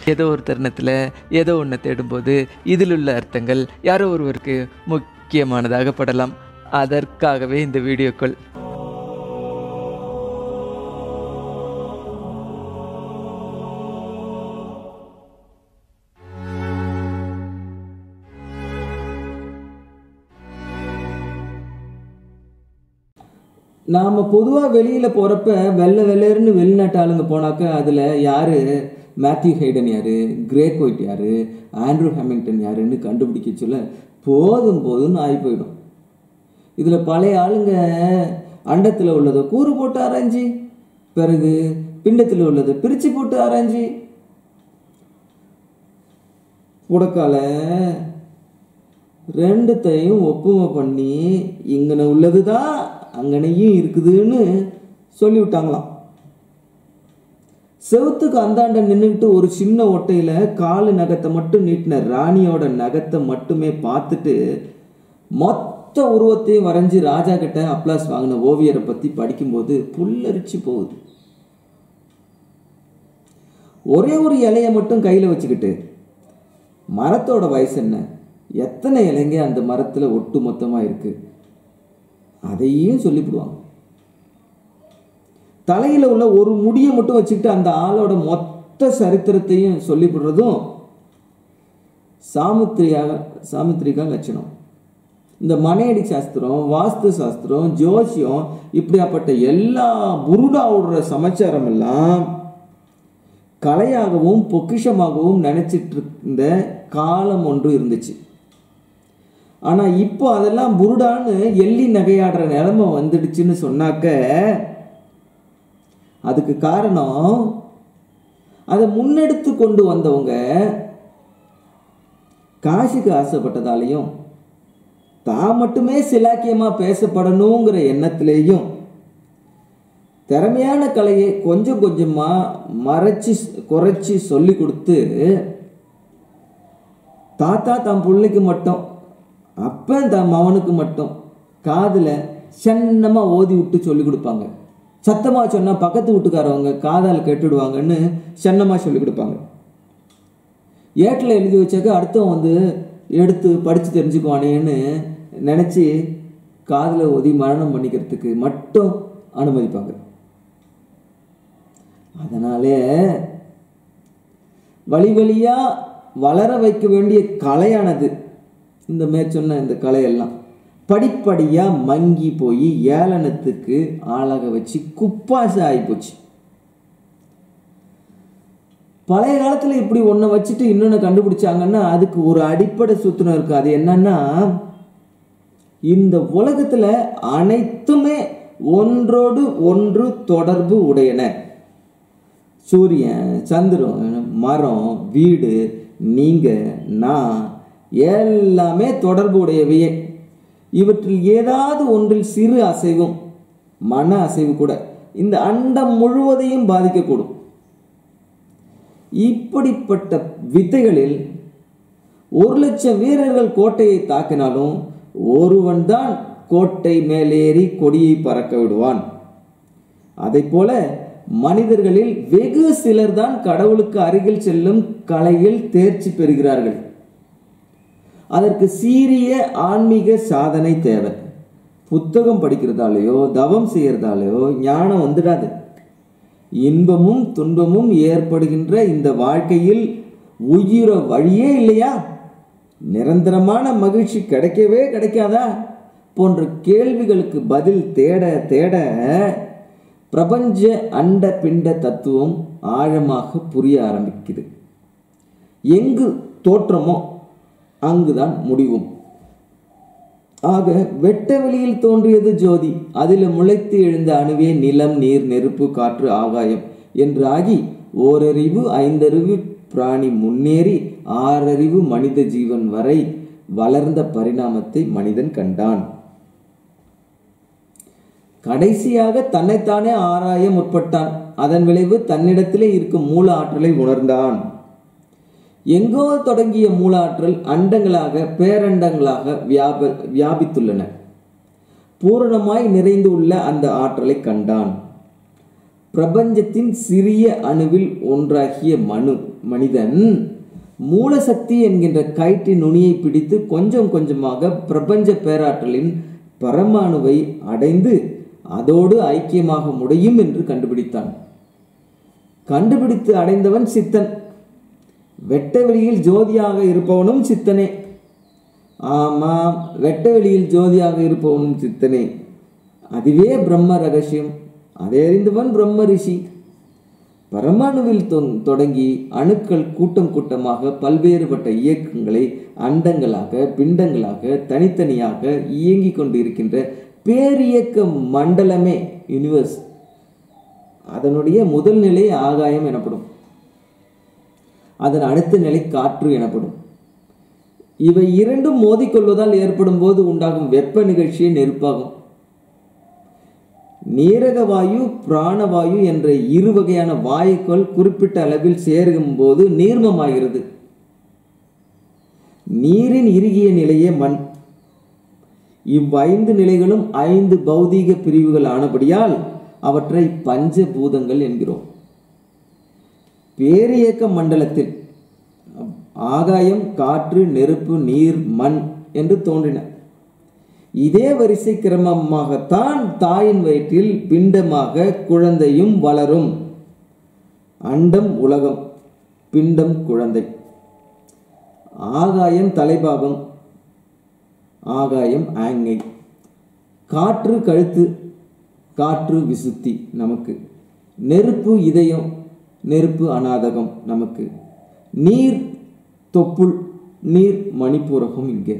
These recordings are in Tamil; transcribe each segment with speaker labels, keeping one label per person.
Speaker 1: ஏதோ ஒரு தருணத்தில் ஏதோ ஒன்று தேடும்போது இதில் உள்ள அர்த்தங்கள் யாரோ ஒருவருக்கு முக்கியமானதாக படலாம் அதற்காகவே இந்த வீடியோக்கள்
Speaker 2: நாம் பொதுவாக வெளியில் போகிறப்ப வெள்ளை வெள்ளையர்னு வெளிநாட்டு ஆளுங்க போனாக்க அதில் யார் மேத்யூ ஹைடன் யார் கிரேக் ஒயிட் யார் ஆண்ட்ரூ ஹேமிங்டன் யாருன்னு கண்டுபிடிக்க சொல்ல போதும் போதும்னு ஆகி போயிடும் இதில் பழைய ஆளுங்க அண்டத்தில் உள்ளதை கூறு போட்டு ஆராய்ஞ்சி பிறகு பிண்டத்தில் உள்ளதை பிரித்து போட்டு ஆராய்ஞ்சி புடக்கால ரெண்டுத்தையும் ஒப்புமை பண்ணி இங்கன உள்ளது தான் அங்கனையும் இருக்குதுன்னு சொல்லி விட்டாங்களாம் செவுத்துக்கு அந்தாண்ட நின்றுக்கிட்டு ஒரு சின்ன ஒட்டையில காலு நகத்தை மட்டும் நீட்டின ராணியோட நகத்தை மட்டுமே பார்த்துட்டு மொத்த உருவத்தையும் வரைஞ்சி ராஜா கிட்ட அப்ளாஸ் வாங்கின ஓவியரை பத்தி படிக்கும்போது புல்லரிச்சு போகுது ஒரே ஒரு இலையை மட்டும் கையில வச்சுக்கிட்டு மரத்தோட வயசு என்ன எத்தனை இலைங்க அந்த மரத்துல ஒட்டு மொத்தமா இருக்கு அதையும் சொல்லிவிடுவாங்க தலையில உள்ள ஒரு முடியை மட்டும் வச்சுக்கிட்டு அந்த ஆளோட மொத்த சரித்திரத்தையும் சொல்லிவிடுறதும் சாமுத்திரியா சாமுத்திரிகா லட்சணம் இந்த மனையடி சாஸ்திரம் வாஸ்து சாஸ்திரம் ஜோசியம் இப்படியாப்பட்ட எல்லா புருடா விடுற சமாச்சாரம் எல்லாம் கலையாகவும் பொக்கிஷமாகவும் நினைச்சிட்டு இருந்த காலம் ஒன்று இருந்துச்சு ஆனா இப்போ அதெல்லாம் புருடான்னு எள்ளி நகையாடுற நிலைமை வந்துடுச்சுன்னு சொன்னாக்க அதுக்கு காரணம் அதை முன்னெடுத்து கொண்டு வந்தவங்க காசுக்கு ஆசைப்பட்டதாலையும் தான் மட்டுமே சிலாக்கியமா பேசப்படணுங்கிற எண்ணத்திலேயும் திறமையான கலையை கொஞ்சம் கொஞ்சமா மறைச்சு குறைச்சி சொல்லி கொடுத்து தாத்தா தன் பிள்ளைக்கு மட்டும் அப்பன் தன் மவனுக்கு மட்டும் காதில் சன்னமாக ஓதி விட்டு சொல்லி கொடுப்பாங்க சத்தமாக சொன்னால் பக்கத்து வீட்டுக்காரவங்க காதால் கேட்டுடுவாங்கன்னு சன்னமாக சொல்லி கொடுப்பாங்க ஏட்டில் எழுதி வச்சாக்க அடுத்தவன் வந்து எடுத்து படித்து தெரிஞ்சுக்குவானேன்னு நினச்சி காதில் ஓதி மரணம் பண்ணிக்கிறதுக்கு மட்டும் அனுமதிப்பாங்க அதனாலே வழி வழியா வளர வைக்க வேண்டிய கலையானது இந்த மேற்சொன்ன இந்த கலையெல்லாம் படிப்படியா மங்கி போய் ஏளனத்துக்கு ஆளாக வச்சு குப்பாசு ஆகிப்போச்சு பழைய காலத்துல இப்படி ஒன்றை வச்சுட்டு இன்னொன்று கண்டுபிடிச்சாங்கன்னா அதுக்கு ஒரு அடிப்படை சூத்திரம் இருக்கு அது என்னன்னா இந்த உலகத்துல அனைத்துமே ஒன்றோடு ஒன்று தொடர்பு உடையன சூரியன் சந்திரன் மரம் வீடு நீங்க நான் எல்லாமே தொடர்பு உடையவையே இவற்றில் ஏதாவது ஒன்றில் சிறு அசைவும் மன அசைவு கூட இந்த அண்டம் முழுவதையும் பாதிக்கக்கூடும் இப்படிப்பட்ட வித்தைகளில் ஒரு லட்சம் வீரர்கள் கோட்டையை தாக்கினாலும் ஒருவன் தான் கோட்டை மேலேறி கொடியை பறக்க விடுவான் அதை போல மனிதர்களில் வெகு சிலர் தான் கடவுளுக்கு அருகில் செல்லும் கலையில் தேர்ச்சி பெறுகிறார்கள் அதற்கு சீரிய ஆன்மீக சாதனை தேவை புத்தகம் படிக்கிறதாலேயோ தவம் செய்யறதாலேயோ ஞானம் வந்துடாது இன்பமும் துன்பமும் ஏற்படுகின்ற இந்த வாழ்க்கையில் உயிர வழியே இல்லையா நிரந்தரமான மகிழ்ச்சி கிடைக்கவே கிடைக்காதா போன்ற கேள்விகளுக்கு பதில் தேட தேட பிரபஞ்ச அண்ட பிண்ட தத்துவம் ஆழமாக புரிய ஆரம்பிக்குது எங்கு தோற்றமோ அங்குதான் முடிவும் ஆக வெட்ட வெளியில் தோன்றியது ஜோதி அதில் முளைத்து எழுந்த அணுவே நிலம் நீர் நெருப்பு காற்று ஆகாயம் என்று ஆகி ஓரறிவு ஐந்தறிவு பிராணி முன்னேறி ஆறறிவு மனித ஜீவன் வரை வளர்ந்த பரிணாமத்தை மனிதன் கண்டான் கடைசியாக தன்னைத்தானே ஆராய முற்பட்டான் அதன் விளைவு தன்னிடத்திலே இருக்கும் மூல ஆற்றலை உணர்ந்தான் எங்கோ தொடங்கிய மூலாற்றல் அண்டங்களாக பேரண்டங்களாக வியாப வியாபித்துள்ளன பூரணமாய் நிறைந்து உள்ள அந்த ஆற்றலை கண்டான் பிரபஞ்சத்தின் சிறிய அணுவில் ஒன்றாகிய மனு மனிதன் மூலசக்தி என்கின்ற கயிற்றின் நுனியை பிடித்து கொஞ்சம் கொஞ்சமாக பிரபஞ்ச பேராற்றலின் பரமாணுவை அடைந்து அதோடு ஐக்கியமாக முடியும் என்று கண்டுபிடித்தான் கண்டுபிடித்து அடைந்தவன் சித்தன் வெட்ட வெளியில் ஜோதியாக இருப்பவனும் சித்தனே ஆமாம் வெட்ட வெளியில் ஜோதியாக இருப்பவனும் சித்தனே அதுவே பிரம்ம ரகசியம் அதை அறிந்தவன் பிரம்ம ரிஷி பரமாணுவில் தொ- தொடங்கி அணுக்கள் கூட்டம் கூட்டமாக பல்வேறுபட்ட இயக்கங்களை அண்டங்களாக பிண்டங்களாக தனித்தனியாக இயங்கிக் கொண்டிருக்கின்ற பேரியக்க மண்டலமே யூனிவர்ஸ் அதனுடைய முதல் நிலை ஆகாயம் எனப்படும் அதன் அடுத்த நிலை காற்று எனப்படும் இவை இரண்டும் மோதிக்கொள்வதால் ஏற்படும் போது உண்டாகும் வெப்ப நிகழ்ச்சியே நெருப்பாகும் நீரக வாயு பிராணவாயு என்ற இரு வகையான வாயுக்கள் குறிப்பிட்ட அளவில் சேரும் போது நீர்மமாகிறது நீரின் இறுகிய நிலையே மண் இவ்வைந்து நிலைகளும் ஐந்து பௌதீக பிரிவுகள் ஆனபடியால் அவற்றை பஞ்சபூதங்கள் என்கிறோம் பேரியக்க மண்டலத்தில் ஆகாயம் காற்று நெருப்பு நீர் மண் என்று தோன்றின இதே வரிசை கிரமமாகத்தான் தாயின் வயிற்றில் பிண்டமாக குழந்தையும் வளரும் அண்டம் உலகம் பிண்டம் குழந்தை ஆகாயம் தலைபாகம் ஆகாயம் ஆங்கை காற்று கழுத்து காற்று விசுத்தி நமக்கு நெருப்பு இதயம் நெருப்பு அநாதகம் நமக்கு நீர் தொப்புள் நீர் மணிப்பூரகம் இங்கே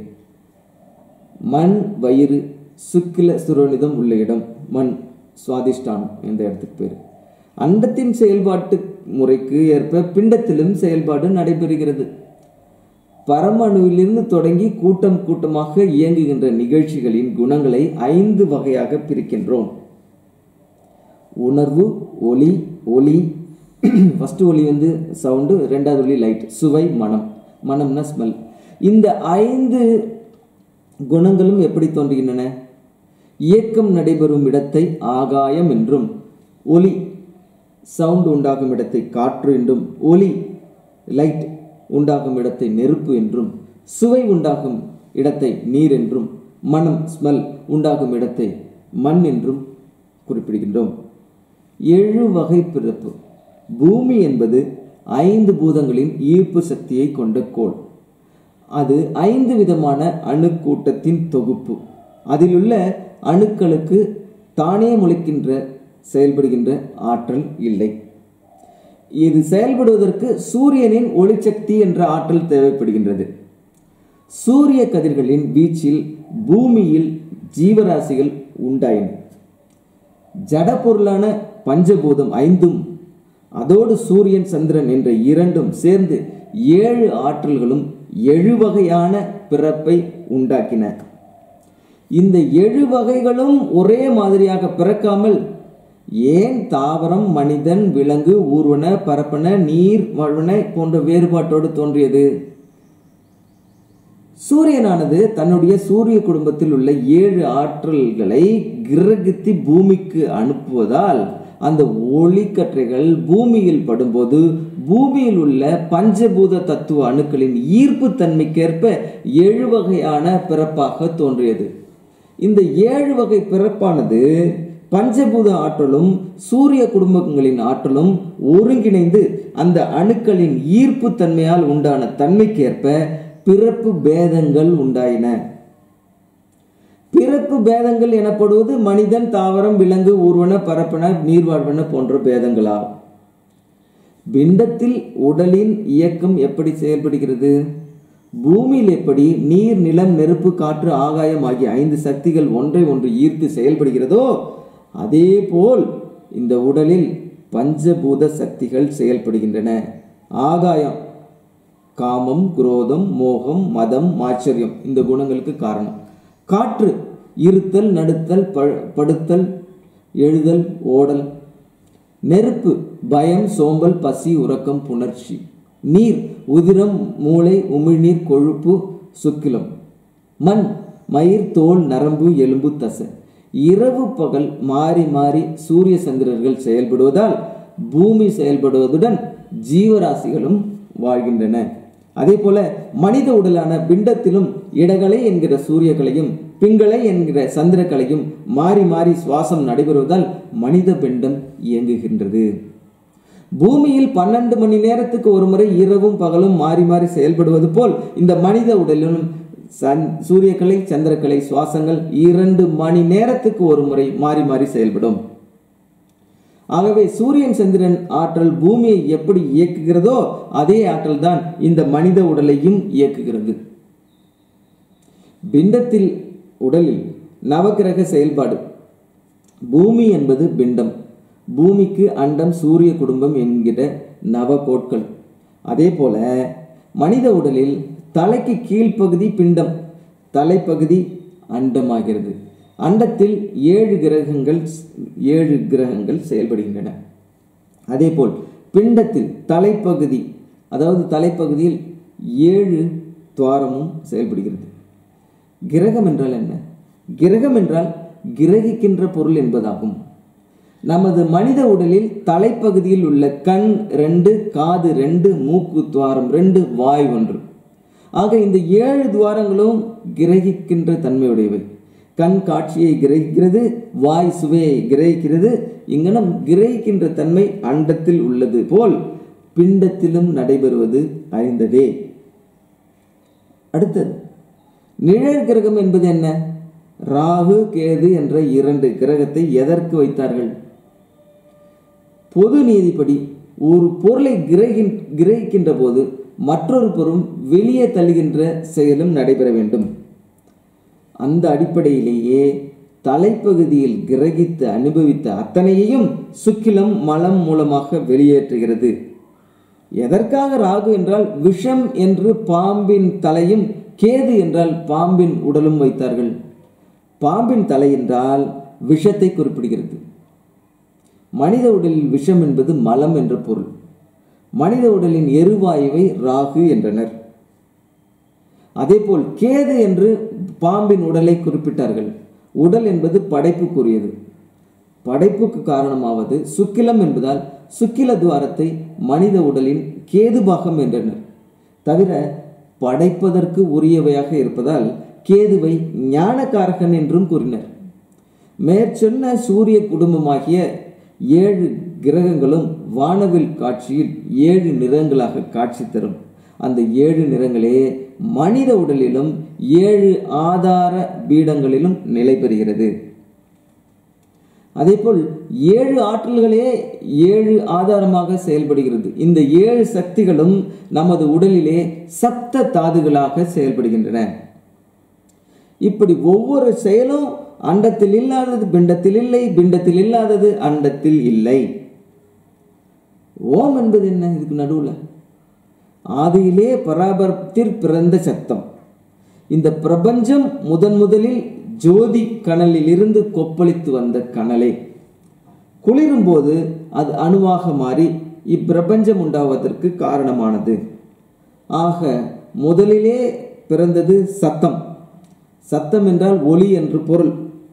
Speaker 2: மண் வயிறு சுக்கில சுரோனிதம் உள்ள இடம் மண் சுவாதிஷ்டானம் என்ற இடத்துக்கு பேர் அண்டத்தின் செயல்பாட்டு முறைக்கு ஏற்ப பிண்டத்திலும் செயல்பாடு நடைபெறுகிறது பரமணுவிலிருந்து தொடங்கி கூட்டம் கூட்டமாக இயங்குகின்ற நிகழ்ச்சிகளின் குணங்களை ஐந்து வகையாக பிரிக்கின்றோம் உணர்வு ஒளி ஒளி ஃபர்ஸ்ட் ஒளி வந்து சவுண்டு ரெண்டாவது ஒளி லைட் சுவை மனம் மனம்னா ஸ்மெல் இந்த ஐந்து குணங்களும் எப்படி தோன்றுகின்றன இயக்கம் நடைபெறும் இடத்தை ஆகாயம் என்றும் ஒலி சவுண்ட் உண்டாகும் இடத்தை காற்று என்றும் ஒலி லைட் உண்டாகும் இடத்தை நெருப்பு என்றும் சுவை உண்டாகும் இடத்தை நீர் என்றும் மனம் ஸ்மெல் உண்டாகும் இடத்தை மண் என்றும் குறிப்பிடுகின்றோம் ஏழு வகை பிறப்பு பூமி என்பது ஐந்து பூதங்களின் ஈர்ப்பு சக்தியை கொண்ட கோள் அது ஐந்து விதமான அணுக்கூட்டத்தின் தொகுப்பு அதிலுள்ள அணுக்களுக்கு தானே முளைக்கின்ற செயல்படுகின்ற ஆற்றல் இல்லை இது செயல்படுவதற்கு சூரியனின் ஒளிசக்தி என்ற ஆற்றல் தேவைப்படுகின்றது சூரிய கதிர்களின் வீச்சில் பூமியில் ஜீவராசிகள் உண்டாயின ஜட பொருளான பஞ்சபூதம் ஐந்தும் அதோடு சூரியன் சந்திரன் என்ற இரண்டும் சேர்ந்து ஏழு ஆற்றல்களும் எழு வகையான பிறப்பை உண்டாக்கின இந்த எழு வகைகளும் ஒரே மாதிரியாக பிறக்காமல் ஏன் தாவரம் மனிதன் விலங்கு ஊர்வன பரப்பன நீர் வாழ்வன போன்ற வேறுபாட்டோடு தோன்றியது சூரியனானது தன்னுடைய சூரிய குடும்பத்தில் உள்ள ஏழு ஆற்றல்களை கிரகித்து பூமிக்கு அனுப்புவதால் அந்த ஒளிக்கற்றைகள் பூமியில் படும்போது பூமியில் உள்ள பஞ்சபூத தத்துவ அணுக்களின் ஈர்ப்பு தன்மைக்கேற்ப ஏழு வகையான பிறப்பாக தோன்றியது இந்த ஏழு வகை பிறப்பானது பஞ்சபூத ஆற்றலும் சூரிய குடும்பங்களின் ஆற்றலும் ஒருங்கிணைந்து அந்த அணுக்களின் ஈர்ப்பு தன்மையால் உண்டான தன்மைக்கேற்ப பிறப்பு பேதங்கள் உண்டாயின பிறப்பு பேதங்கள் எனப்படுவது மனிதன் தாவரம் விலங்கு ஊர்வன பரப்பன நீர்வாழ்வன போன்ற பேதங்களாகும் பிண்டத்தில் உடலின் இயக்கம் எப்படி செயல்படுகிறது பூமியில் எப்படி நீர் நிலம் நெருப்பு காற்று ஆகாயம் ஆகிய ஐந்து சக்திகள் ஒன்றை ஒன்று ஈர்த்து செயல்படுகிறதோ அதே போல் இந்த உடலில் பஞ்சபூத சக்திகள் செயல்படுகின்றன ஆகாயம் காமம் குரோதம் மோகம் மதம் மாச்சரியம் இந்த குணங்களுக்கு காரணம் காற்று இருத்தல் நடுத்தல் ப- படுத்தல் எழுதல் ஓடல் நெருப்பு பயம் சோம்பல் பசி உறக்கம் புணர்ச்சி நீர் உதிரம் மூளை உமிழ்நீர் கொழுப்பு சுக்கிலம் மண் மயிர் தோல் நரம்பு எலும்பு தசை இரவு பகல் மாறி மாறி சூரிய சந்திரர்கள் செயல்படுவதால் பூமி செயல்படுவதுடன் ஜீவராசிகளும் வாழ்கின்றன அதே போல மனித உடலான பிண்டத்திலும் இடகலை என்கிற சூரியகலையும் பிங்களை என்கிற சந்திரகலையும் மாறி மாறி சுவாசம் நடைபெறுவதால் மனித பிண்டம் இயங்குகின்றது பூமியில் பன்னெண்டு மணி நேரத்துக்கு ஒரு முறை இரவும் பகலும் மாறி மாறி செயல்படுவது போல் இந்த மனித உடலிலும் சன் சூரியக்கலை சந்திரக்கலை சுவாசங்கள் இரண்டு மணி நேரத்துக்கு ஒரு முறை மாறி மாறி செயல்படும் ஆகவே சூரியன் சந்திரன் ஆற்றல் பூமியை எப்படி இயக்குகிறதோ அதே ஆற்றல் தான் இந்த மனித உடலையும் இயக்குகிறது பிண்டத்தில் உடலில் நவக்கிரக செயல்பாடு பூமி என்பது பிண்டம் பூமிக்கு அண்டம் சூரிய குடும்பம் என்கிற நவகோட்கள் அதே போல மனித உடலில் தலைக்கு கீழ்ப்பகுதி பிண்டம் தலைப்பகுதி அண்டமாகிறது அண்டத்தில் ஏழு கிரகங்கள் ஏழு கிரகங்கள் செயல்படுகின்றன அதேபோல் பிண்டத்தில் தலைப்பகுதி அதாவது தலைப்பகுதியில் ஏழு துவாரமும் செயல்படுகிறது கிரகம் என்றால் என்ன கிரகம் என்றால் கிரகிக்கின்ற பொருள் என்பதாகும் நமது மனித உடலில் தலைப்பகுதியில் உள்ள கண் ரெண்டு காது ரெண்டு மூக்கு துவாரம் ரெண்டு வாய் ஒன்று ஆக இந்த ஏழு துவாரங்களும் கிரகிக்கின்ற தன்மையுடையவை கண் காட்சியை கிரகிக்கிறது வாய் சுவையை கிரகிக்கிறது இங்கனம் கிரகிக்கின்ற தன்மை அண்டத்தில் உள்ளது போல் பிண்டத்திலும் நடைபெறுவது அறிந்ததே அடுத்தது நிழல் கிரகம் என்பது என்ன ராகு கேது என்ற இரண்டு கிரகத்தை எதற்கு வைத்தார்கள் பொது நீதிப்படி ஒரு பொருளை கிரகி கிரகிக்கின்ற போது மற்றொரு பொருள் வெளியே தள்ளுகின்ற செயலும் நடைபெற வேண்டும் அந்த அடிப்படையிலேயே தலைப்பகுதியில் கிரகித்து அனுபவித்த அத்தனையையும் சுக்கிலம் மலம் மூலமாக வெளியேற்றுகிறது எதற்காக ராகு என்றால் விஷம் என்று பாம்பின் தலையும் கேது என்றால் பாம்பின் உடலும் வைத்தார்கள் பாம்பின் தலை என்றால் விஷத்தை குறிப்பிடுகிறது மனித உடலில் விஷம் என்பது மலம் என்ற பொருள் மனித உடலின் எருவாயுவை ராகு என்றனர் அதேபோல் கேது என்று பாம்பின் உடலை குறிப்பிட்டார்கள் உடல் என்பது படைப்புக்குரியது படைப்புக்கு காரணமாவது சுக்கிலம் என்பதால் சுக்கில துவாரத்தை மனித உடலின் கேது பாகம் என்றனர் தவிர படைப்பதற்கு உரியவையாக இருப்பதால் கேதுவை ஞானகாரகன் என்றும் கூறினர் மேற்சொன்ன சூரிய குடும்பமாகிய ஏழு கிரகங்களும் வானவில் காட்சியில் ஏழு நிறங்களாக காட்சி தரும் அந்த ஏழு நிறங்களே மனித உடலிலும் ஏழு ஆதார பீடங்களிலும் நிலை பெறுகிறது அதேபோல் ஏழு ஆற்றல்களே ஏழு ஆதாரமாக செயல்படுகிறது இந்த ஏழு சக்திகளும் நமது உடலிலே சப்த தாதுகளாக செயல்படுகின்றன இப்படி ஒவ்வொரு செயலும் அண்டத்தில் இல்லாதது பிண்டத்தில் இல்லை பிண்டத்தில் இல்லாதது அண்டத்தில் இல்லை ஓம் என்பது என்ன இதுக்கு நடுவுல ஆதியிலே பராபரத்தில் பிறந்த சத்தம் இந்த பிரபஞ்சம் முதன் முதலில் ஜோதி கனலில் இருந்து கொப்பளித்து வந்த கனலே குளிரும் போது அது அணுவாக மாறி இப்பிரபஞ்சம் உண்டாவதற்கு காரணமானது ஆக முதலிலே பிறந்தது சத்தம் சத்தம் என்றால் ஒளி என்று பொருள்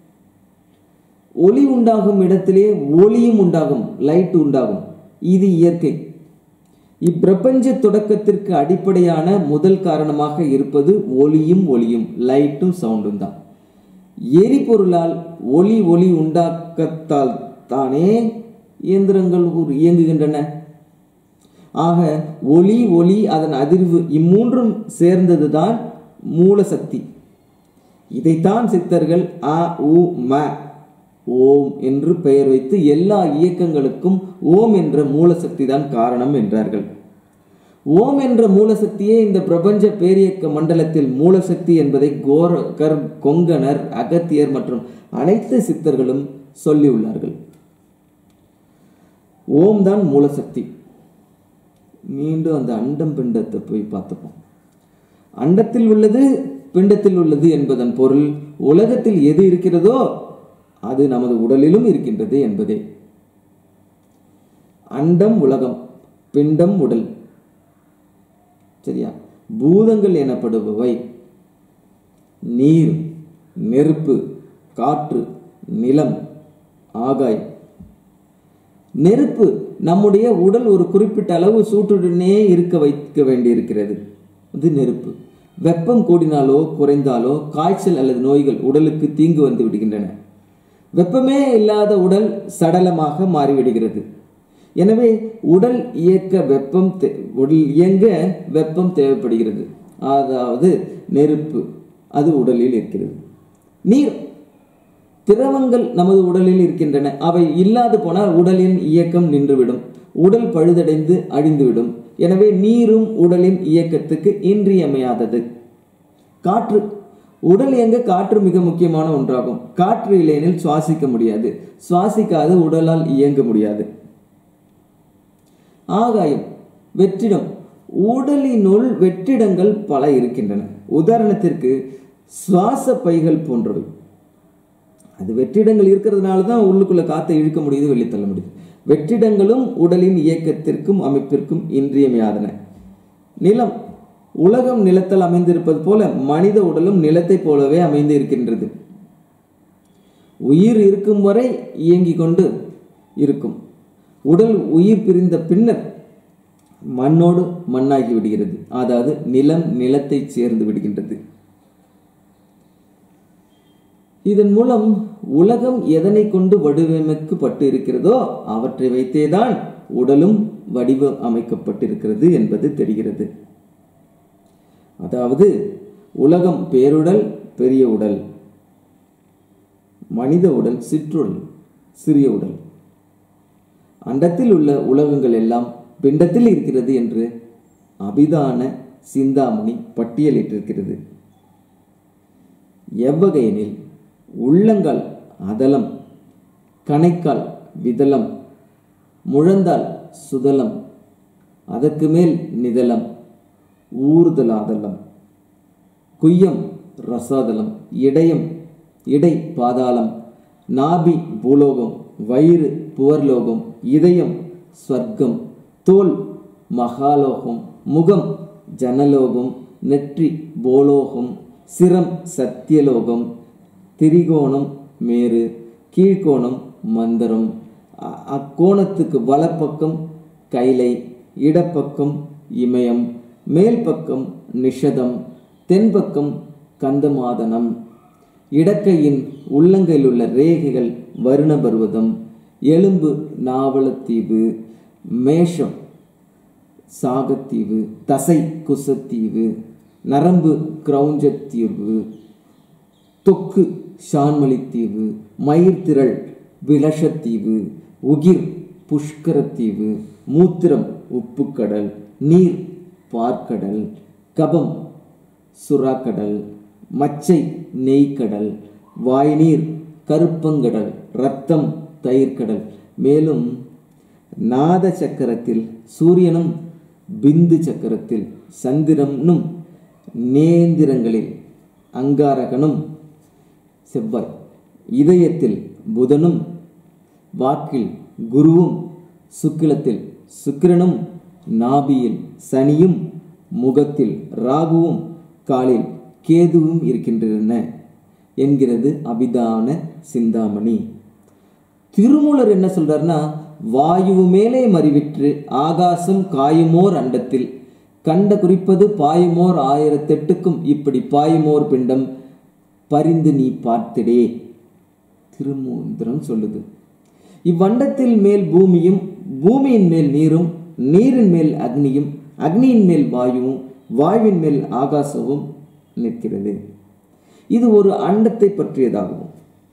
Speaker 2: ஒளி உண்டாகும் இடத்திலே ஒளியும் உண்டாகும் லைட் உண்டாகும் இது இயற்கை இப்பிரபஞ்ச தொடக்கத்திற்கு அடிப்படையான முதல் காரணமாக இருப்பது ஒளியும் ஒளியும் லைட்டும் சவுண்டும் தான் எரிபொருளால் ஒளி ஒளி உண்டாக்கத்தால் தானே இயந்திரங்கள் உரு- இயங்குகின்றன ஆக ஒளி ஒளி அதன் அதிர்வு இம்மூன்றும் சேர்ந்ததுதான் மூலசக்தி இதைத்தான் சித்தர்கள் அ உ ம ஓம் என்று பெயர் வைத்து எல்லா இயக்கங்களுக்கும் ஓம் என்ற மூலசக்தி தான் காரணம் என்றார்கள் ஓம் என்ற மூலசக்தியே இந்த பிரபஞ்ச பேரியக்க மண்டலத்தில் மூலசக்தி என்பதை கோரகர் கொங்கணர் அகத்தியர் மற்றும் அனைத்து சித்தர்களும் சொல்லியுள்ளார்கள் ஓம் தான் மூலசக்தி மீண்டும் அந்த அண்டம் பிண்டத்தை போய் பார்த்துப்போம் அண்டத்தில் உள்ளது பிண்டத்தில் உள்ளது என்பதன் பொருள் உலகத்தில் எது இருக்கிறதோ அது நமது உடலிலும் இருக்கின்றது என்பதே அண்டம் உலகம் பிண்டம் உடல் சரியா பூதங்கள் எனப்படுபவை நீர் நெருப்பு காற்று நிலம் ஆகாயம் நெருப்பு நம்முடைய உடல் ஒரு குறிப்பிட்ட அளவு சூட்டுடனே இருக்க வைக்க வேண்டியிருக்கிறது அது நெருப்பு வெப்பம் கூடினாலோ குறைந்தாலோ காய்ச்சல் அல்லது நோய்கள் உடலுக்கு தீங்கு வந்து விடுகின்றன வெப்பமே இல்லாத உடல் சடலமாக மாறிவிடுகிறது எனவே உடல் இயக்க வெப்பம் தே- உடல் இயங்க வெப்பம் தேவைப்படுகிறது அதாவது நெருப்பு அது உடலில் இருக்கிறது நீர் திரவங்கள் நமது உடலில் இருக்கின்றன அவை இல்லாது போனால் உடலின் இயக்கம் நின்றுவிடும் உடல் பழுதடைந்து அழிந்துவிடும் எனவே நீரும் உடலின் இயக்கத்துக்கு இன்றியமையாதது காற்று உடல் இயங்க காற்று மிக முக்கியமான ஒன்றாகும் காற்று இல்லையெனில் சுவாசிக்க முடியாது சுவாசிக்காது உடலால் இயங்க முடியாது ஆகாயம் வெற்றிடம் உடலினுள் வெற்றிடங்கள் பல இருக்கின்றன உதாரணத்திற்கு சுவாச பைகள் போன்றவை அது வெற்றிடங்கள் இருக்கிறதுனால தான் உள்ளுக்குள்ள காத்தை இழுக்க முடியுது வெளியே தள்ள முடியுது வெற்றிடங்களும் உடலின் இயக்கத்திற்கும் அமைப்பிற்கும் இன்றியமையாதன நிலம் உலகம் நிலத்தால் அமைந்திருப்பது போல மனித உடலும் நிலத்தைப் போலவே அமைந்து இருக்கின்றது உயிர் இருக்கும் வரை இயங்கிக் கொண்டு இருக்கும் உடல் உயிர் பிரிந்த பின்னர் மண்ணோடு மண்ணாகி விடுகிறது அதாவது நிலம் நிலத்தை சேர்ந்து விடுகின்றது இதன் மூலம் உலகம் எதனை கொண்டு வடிவமைக்கப்பட்டு இருக்கிறதோ அவற்றை வைத்தேதான் உடலும் வடிவ அமைக்கப்பட்டிருக்கிறது என்பது தெரிகிறது அதாவது உலகம் பேருடல் பெரிய உடல் மனித உடல் சிற்றுடல் சிறிய உடல் அண்டத்தில் உள்ள உலகங்கள் எல்லாம் பிண்டத்தில் இருக்கிறது என்று அபிதான சிந்தாமணி பட்டியலிட்டிருக்கிறது எவ்வகையெனில் உள்ளங்கால் அதலம் கணைக்கால் விதலம் முழந்தால் சுதலம் அதற்கு மேல் நிதலம் ஊர்தலாதலம் குய்யம் ரசாதலம் இடையம் இடை பாதாளம் நாபி பூலோகம் வயிறு புவர்லோகம் இதயம் ஸ்வர்க்கம் தோல் மகாலோகம் முகம் ஜனலோகம் நெற்றி போலோகம் சிரம் சத்தியலோகம் திரிகோணம் மேரு கீழ்கோணம் மந்தரம் அ- அக்கோணத்துக்கு வலப்பக்கம் கைலை இடப்பக்கம் இமயம் மேல் பக்கம் நிஷதம் தென்பக்கம் கந்தமாதனம் இடக்கையின் உள்ளங்கையில் உள்ள ரேகைகள் வருண பர்வதம் எலும்பு நாவலத்தீவு மேஷம் சாகத்தீவு தசை குசத்தீவு நரம்பு கிரௌஞ்சத்தீவு தொக்கு ஷான்மலித்தீவு மயிர்த்திரள் விலஷத்தீவு உகிர் புஷ்கரத்தீவு மூத்திரம் உப்புக்கடல் நீர் பார்க்கடல் கபம் சுறாக்கடல் மச்சை நெய்க்கடல் வாய்நீர் கருப்பங்கடல் இரத்தம் தயிர்க்கடல் மேலும் நாத சக்கரத்தில் சூரியனும் பிந்து சக்கரத்தில் சந்திரனும் நேந்திரங்களில் அங்காரகனும் செவ்வாய் இதயத்தில் புதனும் வாக்கில் குருவும் சுக்கிலத்தில் சுக்கிரனும் நாபியில் சனியும் முகத்தில் ராகுவும் காலில் கேதுவும் இருக்கின்றன என்கிறது அபிதான சிந்தாமணி திருமூலர் என்ன சொல்றாருன்னா வாயு மேலே மறிவிற்று ஆகாசம் காயுமோர் அண்டத்தில் கண்ட குறிப்பது பாயுமோர் ஆயிரத்தெட்டுக்கும் இப்படி பாயுமோர் பிண்டம் பரிந்து நீ பார்த்திடே திருமூந்திரம் சொல்லுது இவ்வண்டத்தில் மேல் பூமியும் பூமியின் மேல் நீரும் நீரின் மேல் அக்னியும் அக்னியின் மேல் வாயுவும் வாயுவின் மேல் ஆகாசமும் நிற்கிறது இது ஒரு அண்டத்தை பற்றியதாகும்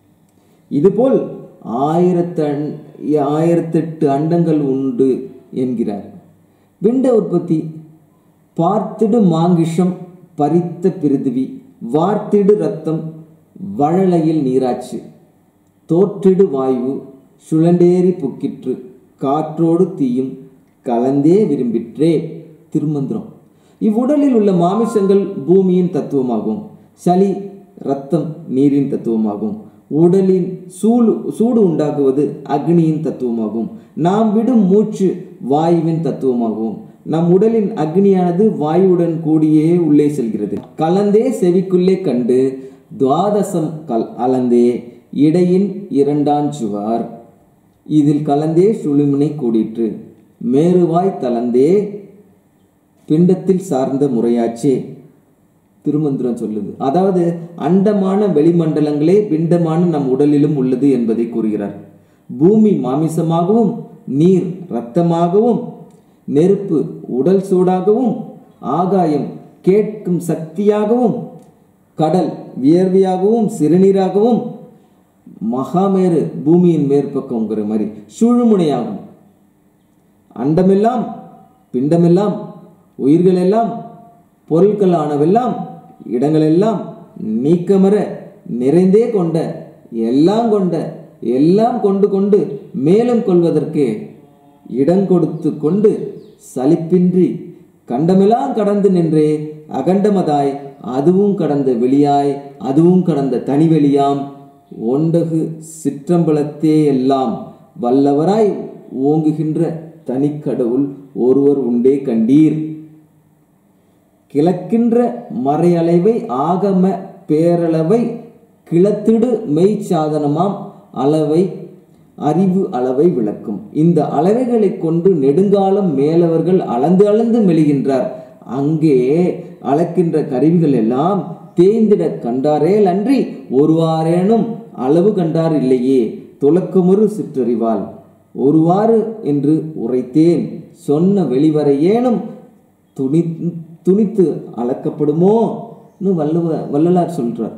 Speaker 2: இதுபோல் ஆயிரத்த ஆயிரத்தெட்டு அண்டங்கள் உண்டு என்கிறார் பிண்ட உற்பத்தி பார்த்திடு மாங்கிஷம் பறித்த பிரிதிவி வார்த்திடு ரத்தம் வழலையில் நீராச்சு தோற்றிடு வாயு சுழண்டேறி புக்கிற்று காற்றோடு தீயும் கலந்தே விரும்பிற்றே திருமந்திரம் இவ்வுடலில் உள்ள மாமிசங்கள் பூமியின் தத்துவமாகும் சளி இரத்தம் நீரின் தத்துவமாகும் உடலின் சூடு சூடு உண்டாக்குவது அக்னியின் தத்துவமாகும் நாம் விடும் மூச்சு வாயுவின் தத்துவமாகும் நம் உடலின் அக்னியானது வாயுவுடன் கூடியே உள்ளே செல்கிறது கலந்தே செவிக்குள்ளே கண்டு துவாதசம் கல் அளந்தே இடையின் இரண்டாம் சுவார் இதில் கலந்தே சுழுமினை கூடிற்று மேருவாய் தளர்ந்தே பிண்டத்தில் சார்ந்த முறையாச்சே திருமந்திரம் சொல்லுது அதாவது அண்டமான வெளிமண்டலங்களே பிண்டமான நம் உடலிலும் உள்ளது என்பதை கூறுகிறார் பூமி மாமிசமாகவும் நீர் இரத்தமாகவும் நெருப்பு உடல் சூடாகவும் ஆகாயம் கேட்கும் சக்தியாகவும் கடல் வியர்வையாகவும் சிறுநீராகவும் மகாமேரு பூமியின் மேற்பக்கம்ங்கிற மாதிரி சுழுமுனையாகும் அண்டமெல்லாம் பிண்டமெல்லாம் உயிர்களெல்லாம் பொருட்களானவெல்லாம் இடங்களெல்லாம் நீக்கமர நிறைந்தே கொண்ட எல்லாம் கொண்ட எல்லாம் கொண்டு கொண்டு மேலும் கொள்வதற்கு இடம் கொடுத்து கொண்டு சலிப்பின்றி கண்டமெல்லாம் கடந்து நின்றே அகண்டமதாய் அதுவும் கடந்த வெளியாய் அதுவும் கடந்த தனிவெளியாம் ஒண்டகு சிற்றம்பலத்தே எல்லாம் வல்லவராய் ஓங்குகின்ற தனிக்கடவுள் ஒருவர் உண்டே கண்டீர் கிளக்கின்ற மறையளவை ஆகம பேரளவை கிளத்திடு மெய் சாதனமாம் அளவை அறிவு அளவை விளக்கும் இந்த அளவைகளைக் கொண்டு நெடுங்காலம் மேலவர்கள் அளந்து அளந்து மெலிகின்றார் அங்கே அளக்கின்ற கருவிகள் எல்லாம் தேய்ந்திட கண்டாரேல் அன்றி ஒருவாரேனும் அளவு கண்டார் இல்லையே துலக்குமுறு சிற்றறிவால் ஒருவாறு என்று உரைத்தேன் சொன்ன வெளிவரையேனும் துணி துணித்து அளக்கப்படுமோ வள்ளுவ வள்ளலார் சொல்றார்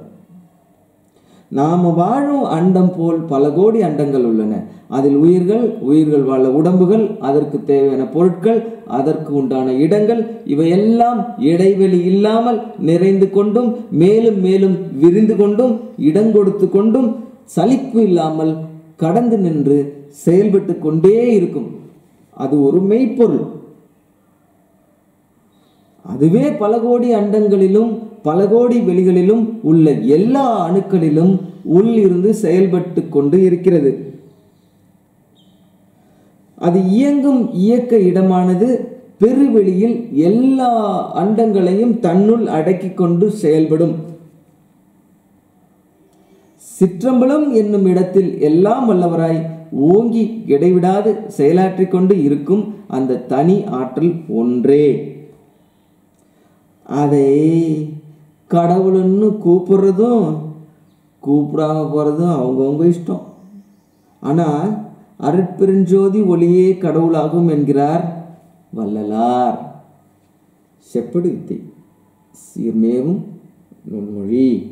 Speaker 2: நாம வாழும் அண்டம் போல் பல கோடி அண்டங்கள் உள்ளன அதில் உயிர்கள் உயிர்கள் வாழ உடம்புகள் அதற்கு தேவையான பொருட்கள் அதற்கு உண்டான இடங்கள் இவையெல்லாம் இடைவெளி இல்லாமல் நிறைந்து கொண்டும் மேலும் மேலும் விரிந்து கொண்டும் இடம் கொடுத்து கொண்டும் சலிப்பு இல்லாமல் கடந்து நின்று செயல்பட்டு கொண்டே இருக்கும் அது ஒரு மெய்ப்பொருள் அதுவே பல கோடி அண்டங்களிலும் பல கோடி வெளிகளிலும் உள்ள எல்லா அணுக்களிலும் உள் இருந்து செயல்பட்டு கொண்டு இருக்கிறது அது இயங்கும் இயக்க இடமானது பெருவெளியில் எல்லா அண்டங்களையும் தன்னுள் அடக்கி கொண்டு செயல்படும் சிற்றம்பலம் என்னும் இடத்தில் எல்லாம் வல்லவராய் ஓங்கி இடைவிடாது செயலாற்றிக் கொண்டு இருக்கும் அந்த தனி ஆற்றல் ஒன்றே அதை கடவுள்னு கூப்பிடுறதும் கூப்பிடாம போகிறதும் அவங்கவுங்க இஷ்டம் ஆனால் அருட்பெருஞ்சோதி ஒளியே கடவுளாகும் என்கிறார் வள்ளலார் செப்படு வித்தை சீர்மேவும் நுண்மொழி